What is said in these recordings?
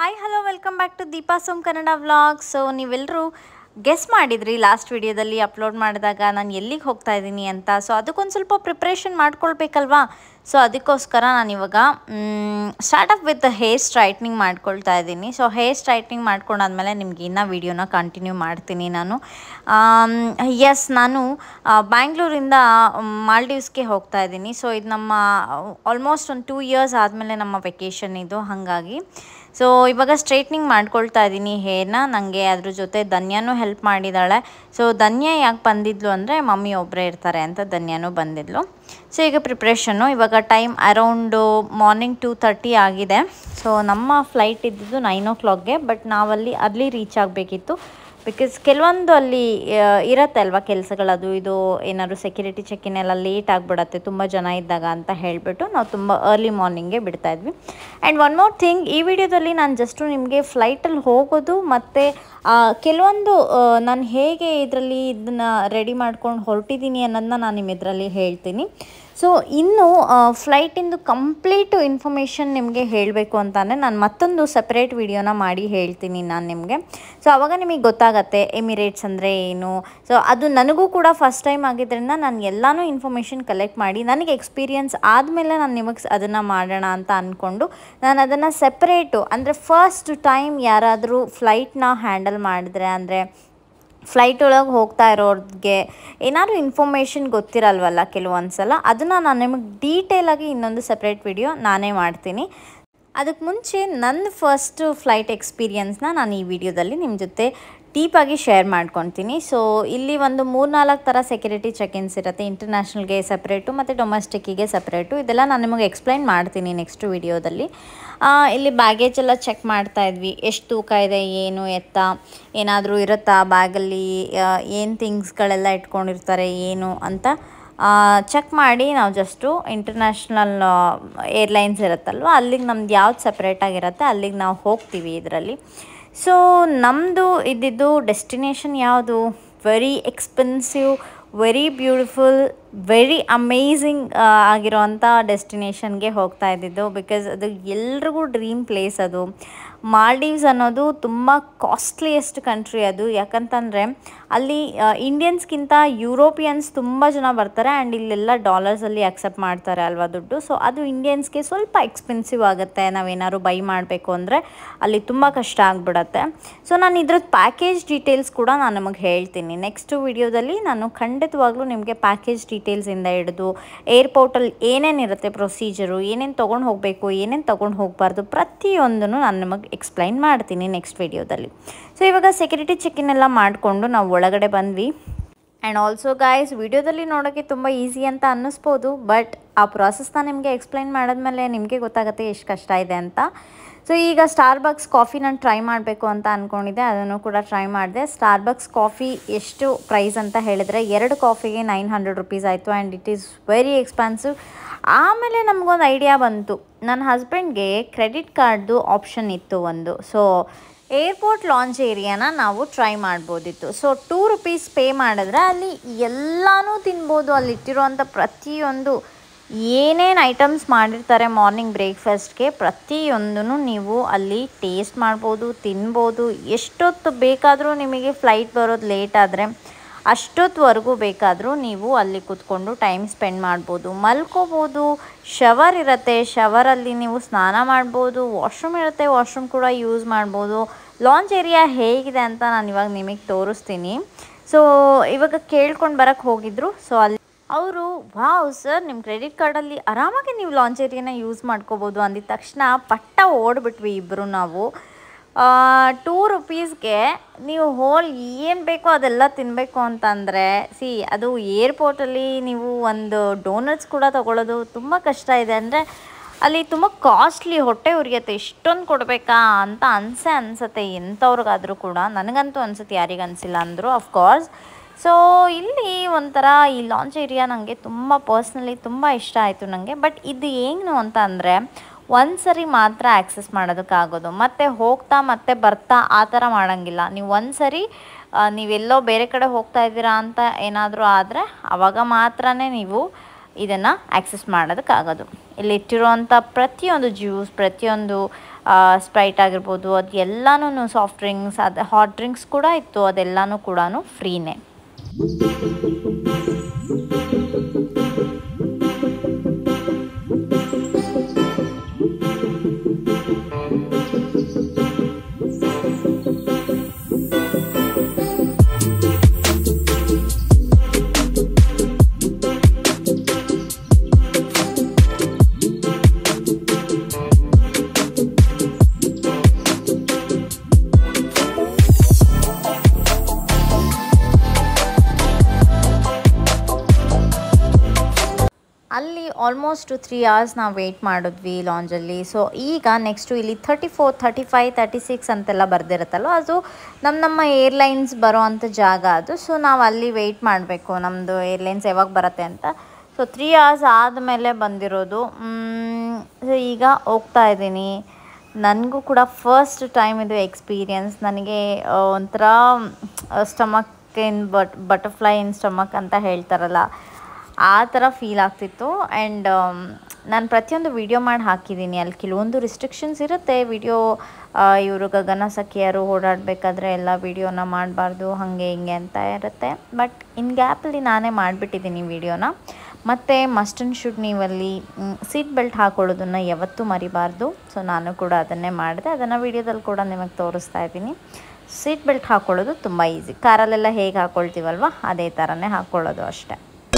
hi hello welcome back to Deepa ಸೋಮ್ Kannada vlog so ನೀವೆಲ್ಲರೂ guess ಮಾಡಿದ್ರಿ ಲಾಸ್ಟ್ ವಿಡಿಯೋದಲ್ಲಿ ಅಪ್ಲೋಡ್ ಮಾಡಿದಾಗ ನಾನು ಎಲ್ಲಿಗೆ ಹೋಗ್ತಾ ಇದ್ದೀನಿ ಅಂತ ಸೊ ಅದಕ್ಕೊಂದು ಸ್ವಲ್ಪ ಪ್ರಿಪ್ರೇಷನ್ ಮಾಡ್ಕೊಳ್ಬೇಕಲ್ವಾ ಸೊ ಅದಕ್ಕೋಸ್ಕರ ನಾನು ಇವಾಗ start up with hair straightening ಮಾಡ್ಕೊಳ್ತಾ ಇದ್ದೀನಿ ಸೊ ಹೇರ್ ಸ್ಟ್ರೈಟ್ನಿಂಗ್ ಮಾಡ್ಕೊಂಡಾದ್ಮೇಲೆ ನಿಮ್ಗೆ ಇನ್ನೂ ವೀಡಿಯೋನ ಕಂಟಿನ್ಯೂ ಮಾಡ್ತೀನಿ ನಾನು ಎಸ್ ನಾನು ಆ, ಬ್ಯಾಂಗ್ಳೂರಿಂದ ಮಾಲ್ಡೀವ್ಸ್ಗೆ ಹೋಗ್ತಾ ಇದ್ದೀನಿ ಸೊ ಇದು ನಮ್ಮ ಆಲ್ಮೋಸ್ಟ್ ಒಂದು ಟೂ ಇಯರ್ಸ್ ಆದಮೇಲೆ ನಮ್ಮ ವೆಕೇಷನ್ ಇದು ಹಾಗಾಗಿ ಸೊ ಇವಾಗ ಸ್ಟ್ರೈಟ್ನಿಂಗ್ ಮಾಡ್ಕೊಳ್ತಾ ಇದ್ದೀನಿ ಹೇರ್ನ ನನಗೆ ಅದ್ರ ಜೊತೆ ಧನ್ಯನೂ ಹೆಲ್ಪ್ ಮಾಡಿದ್ದಾಳೆ ಸೊ ಧನ್ಯ ಯಾಕೆ ಬಂದಿದ್ಲು ಅಂದರೆ ಮಮ್ಮಿ ಒಬ್ಬರೇ ಇರ್ತಾರೆ ಅಂತ ಧನ್ಯನೂ ಬಂದಿದ್ಲು ಸೊ ಈಗ ಪ್ರಿಪ್ರೇಷನ್ನು ಇವಾಗ time around morning two thirty ಆಗಿದೆ ಸೊ ನಮ್ಮ ಫ್ಲೈಟ್ ಇದ್ದಿದ್ದು ನೈನ್ ಓ ಕ್ಲಾಕ್ಗೆ ಬಟ್ ನಾವಲ್ಲಿ ಅರ್ಲಿ ರೀಚ್ ಆಗಬೇಕಿತ್ತು ಬಿಕಾಸ್ ಕೆಲವೊಂದು ಅಲ್ಲಿ ಆ, ಇರತ್ತೆ ಅಲ್ವಾ ಕೆಲಸಗಳದು ಇದು ಏನಾದ್ರು ಸೆಕ್ಯೂರಿಟಿ ಚೆಕ್ಕಿನ್ ಎಲ್ಲ ಲೇಟ್ ಆಗಿಬಿಡತ್ತೆ ತುಂಬ ಜನ ಇದ್ದಾಗ ಅಂತ ಹೇಳಿಬಿಟ್ಟು ನಾವು ತುಂಬ ಅರ್ಲಿ ಮಾರ್ನಿಂಗೇ ಬಿಡ್ತಾ ಇದ್ವಿ ಆ್ಯಂಡ್ ಒನ್ ಮೋರ್ ಥಿಂಗ್ ಈ ವಿಡಿಯೋದಲ್ಲಿ ನಾನು ಜಸ್ಟು ನಿಮಗೆ ಫ್ಲೈಟಲ್ಲಿ ಹೋಗೋದು ಮತ್ತು ಕೆಲವೊಂದು ನಾನು ಹೇಗೆ ಇದರಲ್ಲಿ ಇದನ್ನು ರೆಡಿ ಮಾಡ್ಕೊಂಡು ಹೊರಟಿದ್ದೀನಿ ಅನ್ನೋದನ್ನ ನಾನು ನಿಮ್ಮ ಇದರಲ್ಲಿ ಹೇಳ್ತೀನಿ ಸೊ ಇನ್ನು ಫ್ಲೈಟಿಂದು ಕಂಪ್ಲೀಟು ಇನ್ಫಾರ್ಮೇಷನ್ ನಿಮಗೆ ಹೇಳಬೇಕು ಅಂತಾನೆ ನಾನು ಮತ್ತೊಂದು ಸಪ್ರೇಟ್ ವಿಡಿಯೋನ ಮಾಡಿ ಹೇಳ್ತೀನಿ ನಾನು ನಿಮಗೆ ಸೊ ಆವಾಗ ನಿಮಗೆ ಗೊತ್ತಾಗತ್ತೆ ಎಮಿರೇಟ್ಸ್ ಅಂದರೆ ಏನು ಸೊ ಅದು ನನಗೂ ಕೂಡ ಫಸ್ಟ್ ಟೈಮ್ ಆಗಿದ್ದರಿಂದ ನಾನು ಎಲ್ಲನೂ ಇನ್ಫಾರ್ಮೇಷನ್ ಕಲೆಕ್ಟ್ ಮಾಡಿ ನನಗೆ ಎಕ್ಸ್ಪೀರಿಯನ್ಸ್ ಆದಮೇಲೆ ನಾನು ನಿಮಗೆ ಅದನ್ನು ಮಾಡೋಣ ಅಂತ ಅಂದ್ಕೊಂಡು ನಾನು ಅದನ್ನು ಸೆಪ್ರೇಟು ಅಂದರೆ ಫಸ್ಟ್ ಟೈಮ್ ಯಾರಾದರೂ ಫ್ಲೈಟ್ನ ಹ್ಯಾಂಡಲ್ ಮಾಡಿದ್ರೆ ಅಂದರೆ ಫ್ಲೈಟ್ ಒಳಗೆ ಹೋಗ್ತಾ ಇರೋರಿಗೆ ಏನಾದರೂ ಇನ್ಫಾರ್ಮೇಷನ್ ಗೊತ್ತಿರಲ್ವಲ್ಲ ಕೆಲವೊಂದು ಸಲ ಅದನ್ನು ನಾನು ನಿಮಗೆ ಡೀಟೇಲಾಗಿ ಇನ್ನೊಂದು ಸಪ್ರೇಟ್ ವಿಡಿಯೋ ನಾನೇ ಮಾಡ್ತೀನಿ ಅದಕ್ಕೆ ಮುಂಚೆ ನನ್ನ ಫಸ್ಟ್ ಫ್ಲೈಟ್ ಎಕ್ಸ್ಪೀರಿಯನ್ಸ್ನ ನಾನು ಈ ವಿಡಿಯೋದಲ್ಲಿ ನಿಮ್ಮ ಜೊತೆ ಡೀಪಾಗಿ ಶೇರ್ ಮಾಡ್ಕೊತೀನಿ ಸೊ ಇಲ್ಲಿ ಒಂದು ಮೂರ್ನಾಲ್ಕು ಥರ ಸೆಕ್ಯೂರಿಟಿ ಚೆಕ್-ಇನ್ಸ್ ಇರುತ್ತೆ ಇಂಟರ್ನ್ಯಾಷನಲ್ಗೆ ಸಪ್ರೇಟು ಮತ್ತು ಡೊಮೆಸ್ಟಿಕ್ಕಿಗೆ ಸಪ್ರೇಟು ಇದೆಲ್ಲ ನಾನು ನಿಮಗೆ ಎಕ್ಸ್ಪ್ಲೈನ್ ಮಾಡ್ತೀನಿ ನೆಕ್ಸ್ಟ್ ವಿಡಿಯೋದಲ್ಲಿ ಆ, ಇಲ್ಲಿ ಬ್ಯಾಗೇಜ್ ಎಲ್ಲ ಚೆಕ್ ಮಾಡ್ತಾ ಇದ್ವಿ ಎಷ್ಟು ತೂಕ ಇದೆ ಏನು ಎತ್ತ ಏನಾದರೂ ಇರುತ್ತಾ ಬ್ಯಾಗಲ್ಲಿ ಏನು ಥಿಂಗ್ಸ್ಗಳೆಲ್ಲ ಇಟ್ಕೊಂಡಿರ್ತಾರೆ ಏನು ಅಂತ ಚೆಕ್ ಮಾಡಿ ನಾವು ಜಸ್ಟು ಇಂಟರ್ನ್ಯಾಷನಲ್ ಏರ್ಲೈನ್ಸ್ ಇರುತ್ತಲ್ವ ಅಲ್ಲಿಗೆ ನಮ್ದು ಯಾವ್ದು ಸಪ್ರೇಟಾಗಿರುತ್ತೆ ಅಲ್ಲಿಗೆ ನಾವು ಹೋಗ್ತೀವಿ ಇದರಲ್ಲಿ ಸೊ ನಮ್ಮದು ಇದ್ದಿದ್ದು ಡೆಸ್ಟಿನೇಷನ್ ಯಾವುದು very expensive very beautiful very amazing ಆಗಿರೋವಂಥ ಡೆಸ್ಟಿನೇಷನ್ಗೆ ಹೋಗ್ತಾ ಇದ್ದಿದ್ದು ಬಿಕಾಸ್ ಅದು ಎಲ್ರಿಗೂ ಡ್ರೀಮ್ ಪ್ಲೇಸ್ ಅದು ಮಾಲ್ಡೀವ್ಸ್ ಅನ್ನೋದು ತುಂಬ ಕಾಸ್ಟ್ಲಿಯೆಸ್ಟ್ ಕಂಟ್ರಿ ಅದು ಯಾಕಂತಂದರೆ ಅಲ್ಲಿ ಇಂಡಿಯನ್ಸ್ಗಿಂತ ಯುರೋಪಿಯನ್ಸ್ ತುಂಬ ಜನ ಬರ್ತಾರೆ ಆ್ಯಂಡ್ ಇಲ್ಲೆಲ್ಲ ಡಾಲರ್ಸಲ್ಲಿ ಅಕ್ಸೆಪ್ಟ್ ಮಾಡ್ತಾರೆ ಅಲ್ವಾ ದುಡ್ಡು ಸೊ ಅದು ಇಂಡಿಯನ್ಸ್ಗೆ ಸ್ವಲ್ಪ ಎಕ್ಸ್ಪೆನ್ಸಿವ್ ಆಗುತ್ತೆ ನಾವೇನಾದ್ರು ಬೈ ಮಾಡಬೇಕು ಅಂದರೆ ಅಲ್ಲಿ ತುಂಬ ಕಷ್ಟ ಆಗಿಬಿಡತ್ತೆ ಸೊ ನಾನು ಇದ್ರದ್ದು ಪ್ಯಾಕೇಜ್ ಡೀಟೇಲ್ಸ್ ಕೂಡ ನಾನು ನಿಮಗೆ ಹೇಳ್ತೀನಿ ನೆಕ್ಸ್ಟ್ ವಿಡಿಯೋದಲ್ಲಿ ನಾನು ಖಂಡಿತವಾಗ್ಲೂ ನಿಮಗೆ ಪ್ಯಾಕೇಜ್ ಡೀಟೇಲ್ಸಿಂದ ಹಿಡಿದು ಏರ್ಪೋರ್ಟಲ್ಲಿ ಏನೇನಿರುತ್ತೆ ಪ್ರೊಸೀಜರು ಏನೇನು ತೊಗೊಂಡು ಹೋಗಬೇಕು ಏನೇನು ತೊಗೊಂಡು ಹೋಗಬಾರ್ದು ಪ್ರತಿಯೊಂದನ್ನು ನಾನು ನಿಮಗೆ ಎಕ್ಸ್ಪ್ಲೈನ್ ಮಾಡ್ತೀನಿ ನೆಕ್ಸ್ಟ್ ವಿಡಿಯೋದಲ್ಲಿ ಸೊ ಇವಾಗ ಸೆಕ್ಯೂರಿಟಿ ಚೆಕ್-ಇನ್ ಎಲ್ಲ ಮಾಡಿಕೊಂಡು ನಾವು ಒಳಗಡೆ ಬಂದ್ವಿ ಆ್ಯಂಡ್ ಆಲ್ಸೋ ಗಾಯ್ಸ್ ವಿಡಿಯೋದಲ್ಲಿ ನೋಡೋಕ್ಕೆ ತುಂಬ ಈಸಿ ಅಂತ ಅನ್ನಿಸ್ಬೋದು ಬಟ್ ಆ ಪ್ರಾಸೆಸ್ನ ನಿಮಗೆ ಎಕ್ಸ್ಪ್ಲೈನ್ ಮಾಡಿದ್ಮೇಲೆ ನಿಮಗೆ ಗೊತ್ತಾಗುತ್ತೆ ಎಷ್ಟು ಕಷ್ಟ ಇದೆ ಅಂತ ಸೊ ಈಗ ಸ್ಟಾರ್ಬಕ್ಸ್ ಕಾಫಿ ನಾನು ಟ್ರೈ ಮಾಡಬೇಕು ಅಂತ ಅಂದ್ಕೊಂಡಿದ್ದೆ ಅದನ್ನು ಕೂಡ ಟ್ರೈ ಮಾಡಿದೆ ಸ್ಟಾರ್ಬಕ್ಸ್ ಕಾಫಿ ಎಷ್ಟು ಪ್ರೈಸ್ ಅಂತ ಹೇಳಿದರೆ ಎರಡು ಕಾಫಿಗೆ ನೈನ್ ಹಂಡ್ರೆಡ್ ರುಪೀಸ್ ಆಯಿತು and it is very expensive ಆಮೇಲೆ ನಮಗೊಂದು ಐಡಿಯಾ ಬಂತು ನನ್ನ ಹಸ್ಬೆಂಡ್ಗೆ ಕ್ರೆಡಿಟ್ ಕಾರ್ಡ್ದು ಆಪ್ಷನ್ ಇತ್ತು ಒಂದು ಸೊ ಏರ್ಪೋರ್ಟ್ ಲಾಂಚ್ ಏರಿಯಾನ ನಾವು ಟ್ರೈ ಮಾಡ್ಬೋದಿತ್ತು ಸೊ ಟೂ ರುಪೀಸ್ ಪೇ ಮಾಡಿದ್ರೆ ಅಲ್ಲಿ ಎಲ್ಲನೂ ತಿನ್ಬೋದು ಅಲ್ಲಿ ಇಟ್ಟಿರುವಂಥ ಪ್ರತಿಯೊಂದು ಏನೇನು ಐಟಮ್ಸ್ ಮಾಡಿರ್ತಾರೆ ಮಾರ್ನಿಂಗ್ ಬ್ರೇಕ್ಫಾಸ್ಟ್ಗೆ ಪ್ರತಿಯೊಂದೂ ನೀವು ಅಲ್ಲಿ ಟೇಸ್ಟ್ ಮಾಡ್ಬೋದು ತಿನ್ಬೋದು ಎಷ್ಟೊತ್ತು ಬೇಕಾದರೂ ನಿಮಗೆ ಫ್ಲೈಟ್ ಬರೋದು ಲೇಟ್ ಆದರೆ ಅಷ್ಟೊತ್ತವರೆಗೂ ಬೇಕಾದರೂ ನೀವು ಅಲ್ಲಿ ಕೂತ್ಕೊಂಡು ಟೈಮ್ ಸ್ಪೆಂಡ್ ಮಾಡ್ಬೋದು ಮಲ್ಕೋಬೋದು ಶವರ್ ಇರುತ್ತೆ ಶವರಲ್ಲಿ ನೀವು ಸ್ನಾನ ಮಾಡ್ಬೋದು ವಾಶ್ರೂಮ್ ಇರುತ್ತೆ ವಾಶ್ರೂಮ್ ಕೂಡ ಯೂಸ್ ಮಾಡ್ಬೋದು ಲಾಂಚ್ ಏರಿಯಾ ಹೇಗಿದೆ ಅಂತ ನಾನು ಇವಾಗ ನಿಮಗೆ ತೋರಿಸ್ತೀನಿ ಸೊ ಇವಾಗ ಕೇಳ್ಕೊಂಡು ಬರೋಕ್ಕೆ ಹೋಗಿದ್ರು ಸೊ ಅಲ್ಲಿ ಅವರು ವಾವ್ ಸರ್ ನಿಮ್ಮ ಕ್ರೆಡಿಟ್ ಕಾರ್ಡಲ್ಲಿ ಆರಾಮಾಗಿ ನೀವು ಲಾಂಚ್ ಏರಿಯಾನ ಯೂಸ್ ಮಾಡ್ಕೋಬೋದು ಅಂದಿದ ತಕ್ಷಣ ಪಟ್ಟ ಓಡ್ಬಿಟ್ವಿ ಇಬ್ಬರು ನಾವು ಟೂ ರುಪೀಸ್ಗೆ ನೀವು ಹೋಲ್ ಏನು ಬೇಕೋ ಅದೆಲ್ಲ ತಿನ್ನಬೇಕು ಅಂತಂದರೆ ಸಿ ಅದು ಏರ್ಪೋರ್ಟಲ್ಲಿ ನೀವು ಒಂದು ಡೋನಟ್ಸ್ ಕೂಡ ತೊಗೊಳ್ಳೋದು ತುಂಬ ಕಷ್ಟ ಇದೆ ಅಂದರೆ ಅಲ್ಲಿ ತುಂಬ ಕಾಸ್ಟ್ಲಿ ಹೊಟ್ಟೆ ಉರಿಯುತ್ತೆ ಇಷ್ಟೊಂದು ಕೊಡಬೇಕಾ ಅಂತ ಅನಿಸೆ ಅನಿಸುತ್ತೆ ಎಂಥವ್ರಿಗಾದರೂ ಕೂಡ ನನಗಂತೂ ಅನ್ಸುತ್ತೆ ಯಾರಿಗೆ ಅನಿಸಿಲ್ಲ ಅಂದರು ಅಫ್ಕೋರ್ಸ್ ಸೊ ಇಲ್ಲಿ ಒಂಥರ ಈ ಲಾಂಚ್ ಏರಿಯಾ ನನಗೆ ತುಂಬ ಪರ್ಸ್ನಲಿ ತುಂಬ ಇಷ್ಟ ಆಯಿತು ನನಗೆ ಬಟ್ ಇದು ಏನು ಅಂತ ಅಂದರೆ ಒಂದು ಸರಿ ಮಾತ್ರ ಆ್ಯಕ್ಸೆಸ್ ಮಾಡೋದಕ್ಕಾಗೋದು ಮತ್ತು ಹೋಗ್ತಾ ಮತ್ತೆ ಬರ್ತಾ ಆ ಥರ ಮಾಡೋಂಗಿಲ್ಲ ನೀವು ಒಂದು ಸರಿ ಆ, ನೀವೆಲ್ಲೋ ಬೇರೆ ಕಡೆ ಹೋಗ್ತಾ ಇದ್ದೀರಾ ಅಂತ ಏನಾದರೂ ಆದರೆ ಆವಾಗ ಮಾತ್ರನೇ ನೀವು ಇದನ್ನು ಆ್ಯಕ್ಸೆಸ್ ಮಾಡೋದಕ್ಕಾಗೋದು ಇಲ್ಲಿ ಇಟ್ಟಿರುವಂಥ ಪ್ರತಿಯೊಂದು ಜ್ಯೂಸ್ ಪ್ರತಿಯೊಂದು ಸ್ಪ್ರೈಟ್ ಆಗಿರ್ಬೋದು ಅದು ಎಲ್ಲನೂ ಸಾಫ್ಟ್ ಡ್ರಿಂಕ್ಸ್ ಅದು ಹಾಟ್ ಡ್ರಿಂಕ್ಸ್ ಕೂಡ ಇತ್ತು ಅದೆಲ್ಲನೂ ಕೂಡ ಫ್ರೀನೇ ಅಲ್ಲಿ ಆಲ್ಮೋಸ್ಟ್ ತ್ರೀ ಅವರ್ಸ್ ನಾವು ವೆಯ್ಟ್ ಮಾಡಿದ್ವಿ ಲಾಂಜಲ್ಲಿ ಸೊ ಈಗ ನೆಕ್ಸ್ಟು ಇಲ್ಲಿ thirty four thirty five thirty six ಅಂತೆಲ್ಲ ಬರ್ದಿರುತ್ತಲ್ವ ಅದು ನಮ್ಮ ನಮ್ಮ ಏರ್ಲೈನ್ಸ್ ಬರೋ ಅಂಥ ಜಾಗ ಅದು ಸೊ ನಾವು ಅಲ್ಲಿ ವೆಯ್ಟ್ ಮಾಡಬೇಕು ನಮ್ಮದು ಏರ್ಲೈನ್ಸ್ ಯಾವಾಗ ಬರುತ್ತೆ ಅಂತ ಸೊ ತ್ರೀ ಅವರ್ಸ್ ಆದಮೇಲೆ ಬಂದಿರೋದು ಸೊ ಈಗ ಹೋಗ್ತಾ ಇದ್ದೀನಿ ನನಗೂ ಕೂಡ ಫಸ್ಟ್ ಟೈಮ್ ಇದು ಎಕ್ಸ್ಪೀರಿಯನ್ಸ್ ನನಗೆ ಆ, ಒಂಥರ stomach in but butterfly in stomach ಅಂತ ಹೇಳ್ತಾರಲ್ಲ ಆ ಥರ ಫೀಲ್ ಆಗ್ತಿತ್ತು ಆ್ಯಂಡ್ ನಾನು ಪ್ರತಿಯೊಂದು ವಿಡಿಯೋ ಮಾಡಿ ಹಾಕಿದ್ದೀನಿ ಅಲ್ಲಿ ಕೆಲವೊಂದು ರಿಸ್ಟ್ರಿಕ್ಷನ್ಸ್ ಇರುತ್ತೆ ವಿಡಿಯೋ ಇವರು ಗಗನ ಸಖಿಯರು ಓಡಾಡಬೇಕಾದ್ರೆ ಎಲ್ಲ ವಿಡಿಯೋನ ಮಾಡಬಾರ್ದು ಹಾಗೆ ಹಿಂಗೆ ಅಂತ ಇರುತ್ತೆ ಬಟ್ ಇನ್ ಗ್ಯಾಪಲ್ಲಿ ನಾನೇ ಮಾಡಿಬಿಟ್ಟಿದ್ದೀನಿ ವಿಡಿಯೋನ ಮತ್ತು ಮಸ್ಟ್ ಆ್ಯಂಡ್ ಶುಡ್ ನೀವಲ್ಲಿ ಸೀಟ್ ಬೆಲ್ಟ್ ಹಾಕೊಳ್ಳೋದನ್ನು ಯಾವತ್ತೂ ಮರಿಬಾರ್ದು ಸೊ ನಾನು ಕೂಡ ಅದನ್ನೇ ಮಾಡಿದೆ ಅದನ್ನು ವಿಡಿಯೋದಲ್ಲಿ ಕೂಡ ನಿಮಗೆ ತೋರಿಸ್ತಾ ಇದ್ದೀನಿ ಸೀಟ್ ಬೆಲ್ಟ್ ಹಾಕ್ಕೊಳ್ಳೋದು ತುಂಬ ಈಸಿ ಕಾರಲ್ಲೆಲ್ಲ ಹೇಗೆ ಹಾಕ್ಕೊಳ್ತೀವಲ್ವ ಅದೇ ಥರನೇ ಹಾಕ್ಕೊಳ್ಳೋದು ಅಷ್ಟೇ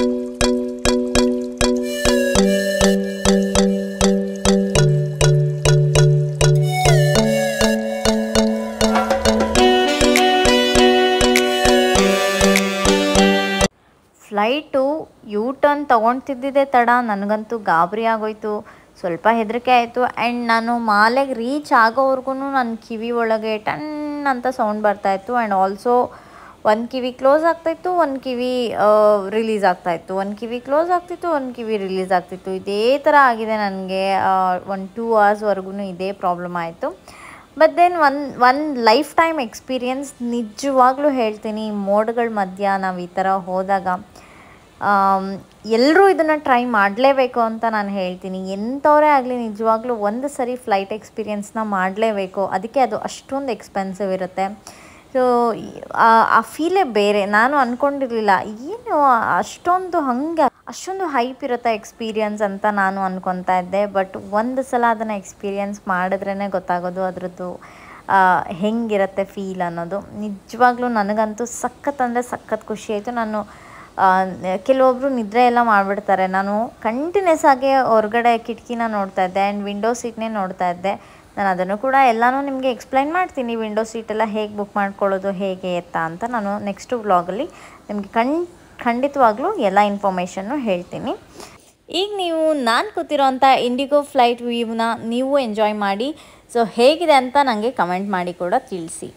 ಫ್ಲೈಟು ಯೂ ಟರ್ನ್ ತೊಗೊಳ್ತಿದ್ದಿದ್ದೆ ತಡ ನನಗಂತೂ ಗಾಬರಿ ಆಗೋಯ್ತು ಸ್ವಲ್ಪ ಹೆದರಿಕೆ ಆಯಿತು ಆ್ಯಂಡ್ ನಾನು ಮಾಲೆಗೆ ರೀಚ್ ಆಗೋವರೆಗೂ ನನ್ನ ಕಿವಿ ಒಳಗೆ ಟನ್ ಅಂತ ಸೌಂಡ್ ಬರ್ತಾಯಿತ್ತು ಆ್ಯಂಡ್ ಆಲ್ಸೋ ಒಂದು ಕಿವಿ ಕ್ಲೋಸ್ ಆಗ್ತಾಯಿತ್ತು ಒಂದು ಕಿವಿ ರಿಲೀಸ್ ಆಗ್ತಾಯಿತ್ತು ಒಂದು ಕಿವಿ ಕ್ಲೋಸ್ ಆಗ್ತಿತ್ತು ಒಂದು ಕಿವಿ ರಿಲೀಸ್ ಆಗ್ತಿತ್ತು ಇದೇ ಥರ ಆಗಿದೆ ನನಗೆ ಒಂದು ಟೂ ಅವರ್ಸ್ವರೆಗೂ ಇದೇ ಪ್ರಾಬ್ಲಮ್ ಆಯಿತು but then one one lifetime experience ನಿಜವಾಗ್ಲೂ ಹೇಳ್ತೀನಿ ಮೋಡ್ಗಳ ಮಧ್ಯ ನಾವು ಈ ಥರ ಹೋದಾಗ ಎಲ್ಲರೂ ಇದನ್ನು ಟ್ರೈ ಮಾಡಲೇಬೇಕು ಅಂತ ನಾನು ಹೇಳ್ತೀನಿ ಎಂಥವರೇ ಆಗಲಿ ನಿಜವಾಗ್ಲೂ ಒಂದು ಸರಿ ಫ್ಲೈಟ್ ಎಕ್ಸ್ಪೀರಿಯನ್ಸ್ನ ಮಾಡಲೇಬೇಕು ಅದಕ್ಕೆ ಅದು ಅಷ್ಟೊಂದು ಎಕ್ಸ್ಪೆನ್ಸಿವ್ ಇರುತ್ತೆ ಸೊ ಆ ಫೀಲೇ ಬೇರೆ ನಾನು ಅಂದ್ಕೊಂಡಿರಲಿಲ್ಲ ಏನು ಅಷ್ಟೊಂದು ಹಂಗೆ ಅಷ್ಟೊಂದು ಹೈಪ್ ಇರುತ್ತೆ ಎಕ್ಸ್ಪೀರಿಯನ್ಸ್ ಅಂತ ನಾನು ಅನ್ಕೊತಾ ಇದ್ದೆ ಬಟ್ ಒಂದು ಸಲ ಅದನ್ನು ಎಕ್ಸ್ಪೀರಿಯನ್ಸ್ ಮಾಡಿದ್ರೇ ಗೊತ್ತಾಗೋದು ಅದರದ್ದು ಆ, ಹೆಂಗಿರುತ್ತೆ ಫೀಲ್ ಅನ್ನೋದು ನಿಜವಾಗ್ಲೂ ನನಗಂತೂ ಸಖತ್ ಅಂದರೆ ಸಖತ್ ಖುಷಿ ಆಯಿತು ನಾನು ಆ, ಕೆಲವೊಬ್ಬರು ನಿದ್ರೆ ಎಲ್ಲ ಮಾಡಿಬಿಡ್ತಾರೆ ನಾನು ಕಂಟಿನ್ಯೂಸ್ ಆಗಿ ಹೊರಗಡೆ ಕಿಟಕಿನ ನೋಡ್ತಾ ಇದ್ದೆ ಆ್ಯಂಡ್ ವಿಂಡೋ ಸೀಟ್ನೇ ನೋಡ್ತಾ ಇದ್ದೆ ನಾನು ಅದನ್ನು ಕೂಡ ಎಲ್ಲನೂ ನಿಮಗೆ ಎಕ್ಸ್ಪ್ಲೈನ್ ಮಾಡ್ತೀನಿ ವಿಂಡೋ ಸೀಟೆಲ್ಲ ಹೇಗೆ ಬುಕ್ ಮಾಡ್ಕೊಳ್ಳೋದು ಹೇಗೆ ಎತ್ತ ಅಂತ ನಾನು ನೆಕ್ಸ್ಟ್ ವ್ಲಾಗಲ್ಲಿ ನಿಮಗೆ ಕಣ್ ಖಂಡಿತವಾಗ್ಲೂ ಎಲ್ಲ ಇನ್ಫಾರ್ಮೇಷನ್ನು ಹೇಳ್ತೀನಿ ಈಗ ನೀವು ನಾನು ಕೂತಿರೋಂಥ ಇಂಡಿಗೋ ಫ್ಲೈಟ್ ವ್ಯೂನ ನೀವು ಎಂಜಾಯ್ ಮಾಡಿ ಸೊ ಹೇಗಿದೆ ಅಂತ ನನಗೆ ಕಮೆಂಟ್ ಮಾಡಿ ಕೂಡ ತಿಳಿಸಿ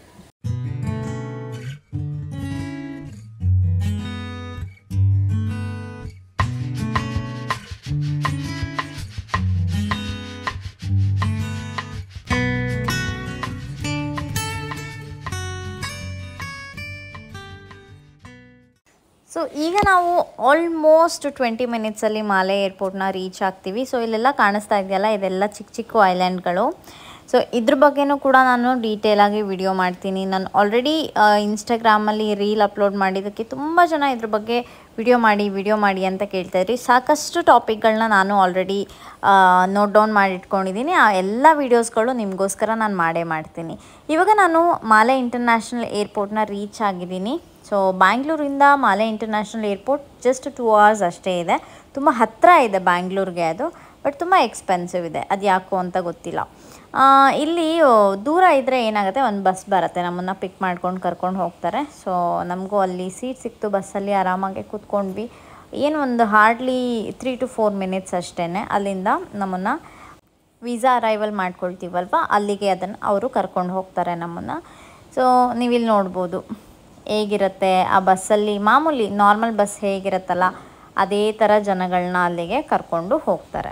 ಸೊ ಈಗ ನಾವು ಆಲ್ಮೋಸ್ಟ್ ಟ್ವೆಂಟಿ ಮಿನಿಟ್ಸಲ್ಲಿ ಮಾಲೆ ಏರ್ಪೋರ್ಟ್ನ ರೀಚ್ ಆಗ್ತೀವಿ ಸೊ ಇಲ್ಲೆಲ್ಲ ಕಾಣಿಸ್ತಾ ಇದೆಯಲ್ಲ ಇದೆಲ್ಲ ಚಿಕ್ಕ ಚಿಕ್ಕ ಐಲ್ಯಾಂಡ್ಗಳು ಸೊ ಇದ್ರ ಬಗ್ಗೆನೂ ಕೂಡ ನಾನು ಡೀಟೇಲಾಗಿ ವಿಡಿಯೋ ಮಾಡ್ತೀನಿ ನಾನು ಆಲ್ರೆಡಿ ಇನ್ಸ್ಟಾಗ್ರಾಮಲ್ಲಿ ರೀಲ್ ಅಪ್ಲೋಡ್ ಮಾಡಿದ್ದಕ್ಕೆ ತುಂಬ ಜನ ಇದ್ರ ಬಗ್ಗೆ ವಿಡಿಯೋ ಮಾಡಿ ವಿಡಿಯೋ ಮಾಡಿ ಅಂತ ಕೇಳ್ತಾ ಇದ್ರಿ ಸಾಕಷ್ಟು ಟಾಪಿಕ್ಗಳನ್ನ ನಾನು ಆಲ್ರೆಡಿ ನೋಟ್ ಡೌನ್ ಮಾಡಿ ಇಟ್ಕೊಂಡಿದ್ದೀನಿ ಆ ಎಲ್ಲ ವೀಡಿಯೋಸ್ಗಳು ನಿಮಗೋಸ್ಕರ ನಾನು ಮಾಡೇ ಮಾಡ್ತೀನಿ ಇವಾಗ ನಾನು ಮಾಲೆ ಇಂಟರ್ನ್ಯಾಷನಲ್ ಏರ್ಪೋರ್ಟ್ನ ರೀಚ್ ಆಗಿದ್ದೀನಿ ಸೊ ಬ್ಯಾಂಗ್ಳೂರಿಂದ Male international airport just two hours ಅಷ್ಟೇ ಇದೆ ತುಂಬ ಹತ್ತಿರ ಇದೆ ಬ್ಯಾಂಗ್ಳೂರ್ಗೆ ಅದು ಬಟ್ ತುಂಬ ಎಕ್ಸ್ಪೆನ್ಸಿವ್ ಇದೆ ಅದು ಯಾಕೋ ಅಂತ ಗೊತ್ತಿಲ್ಲ ಆ, ಇಲ್ಲಿ ಆ, ದೂರ ಇದ್ದರೆ ಏನಾಗುತ್ತೆ ಒಂದು ಬಸ್ ಬರುತ್ತೆ ನಮ್ಮನ್ನು ಪಿಕ್ ಮಾಡ್ಕೊಂಡು ಕರ್ಕೊಂಡು ಹೋಗ್ತಾರೆ ಸೊ ನಮಗೂ ಅಲ್ಲಿ ಸೀಟ್ ಸಿಕ್ತು ಬಸ್ಸಲ್ಲಿ ಆರಾಮಾಗಿ ಕೂತ್ಕೊಂಡ್ವಿ ಏನು ಒಂದು hardly three to four minutes ಅಷ್ಟೇ ಅಲ್ಲಿಂದ ನಮ್ಮನ್ನು ವೀಸಾ ಅರೈವಲ್ ಮಾಡ್ಕೊಳ್ತೀವಲ್ವ ಅಲ್ಲಿಗೆ ಅದನ್ನು ಅವರು ಕರ್ಕೊಂಡು ಹೋಗ್ತಾರೆ ನಮ್ಮನ್ನು ಸೊ ನೀವಿಲ್ಲಿ ನೋಡ್ಬೋದು ಹೇಗಿರುತ್ತೆ ಆ ಬಸ್ಸಲ್ಲಿ ಮಾಮೂಲಿ ನಾರ್ಮಲ್ ಬಸ್ ಹೇಗಿರುತ್ತಲ್ಲ ಅದೇ ಥರ ಜನಗಳನ್ನ ಅಲ್ಲಿಗೆ ಕರ್ಕೊಂಡು ಹೋಗ್ತಾರೆ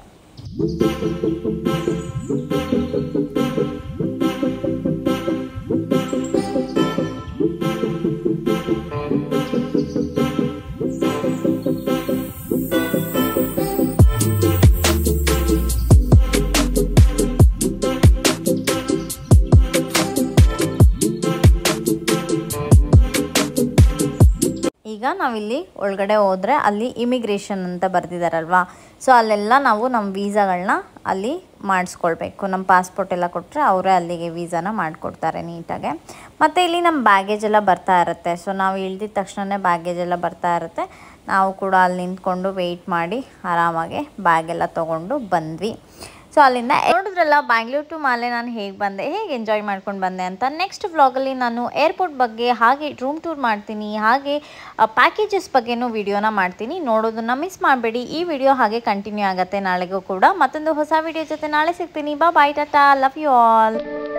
ನಾವಿಲ್ಲಿ ಒಳಗಡೆ ಹೋದರೆ ಅಲ್ಲಿ ಇಮಿಗ್ರೇಷನ್ ಅಂತ ಬರೆದಿದ್ದಾರಲ್ವಾ ಸೊ ಅಲ್ಲೆಲ್ಲ ನಾವು ನಮ್ಮ ವೀಸಾಗಳನ್ನ ಅಲ್ಲಿ ಮಾಡಿಸ್ಕೊಳ್ಬೇಕು ನಮ್ಮ ಪಾಸ್ಪೋರ್ಟ್ ಎಲ್ಲ ಕೊಟ್ಟರೆ ಅವರೇ ಅಲ್ಲಿಗೆ ವೀಸಾನ ಮಾಡಿಕೊಡ್ತಾರೆ ನೀಟಾಗೆ ಮತ್ತು ಇಲ್ಲಿ ನಮ್ಮ ಬ್ಯಾಗೇಜ್ ಎಲ್ಲ ಬರ್ತಾ ಇರುತ್ತೆ ಸೊ ನಾವು ಇಳ್ದಿದ ತಕ್ಷಣವೇ ಬ್ಯಾಗೇಜ್ ಎಲ್ಲ ಬರ್ತಾ ಇರುತ್ತೆ ನಾವು ಕೂಡ ಅಲ್ಲಿ ನಿಂತ್ಕೊಂಡು ವೆಯ್ಟ್ ಮಾಡಿ ಆರಾಮಾಗಿ ಬ್ಯಾಗ್ ಎಲ್ಲ ತೊಗೊಂಡು ಬಂದ್ವಿ ಸೊ ಅಲ್ಲಿಂದ ನೋಡಿದ್ರಲ್ಲ ಬ್ಯಾಂಗ್ಳೂರ್ ಟು ಮಾಲೆ ನಾನು ಹೇಗೆ ಬಂದೆ ಹೇಗೆ ಎಂಜಾಯ್ ಮಾಡ್ಕೊಂಡು ಬಂದೆ ಅಂತ ನೆಕ್ಸ್ಟ್ ವ್ಲಾಗಲ್ಲಿ ನಾನು ಏರ್ಪೋರ್ಟ್ ಬಗ್ಗೆ ಹಾಗೆ ರೂಮ್ ಟೂರ್ ಮಾಡ್ತೀನಿ ಹಾಗೆ ಪ್ಯಾಕೇಜಸ್ ಬಗ್ಗೆನೂ ವಿಡಿಯೋನ ಮಾಡ್ತೀನಿ ನೋಡೋದನ್ನ ಮಿಸ್ ಮಾಡಬೇಡಿ ಈ ವಿಡಿಯೋ ಹಾಗೆ ಕಂಟಿನ್ಯೂ ಆಗುತ್ತೆ ನಾಳೆಗೂ ಕೂಡ ಮತ್ತೊಂದು ಹೊಸ ವಿಡಿಯೋ ಜೊತೆ ನಾಳೆ ಸಿಗ್ತೀನಿ ಬಾ bye tata love you all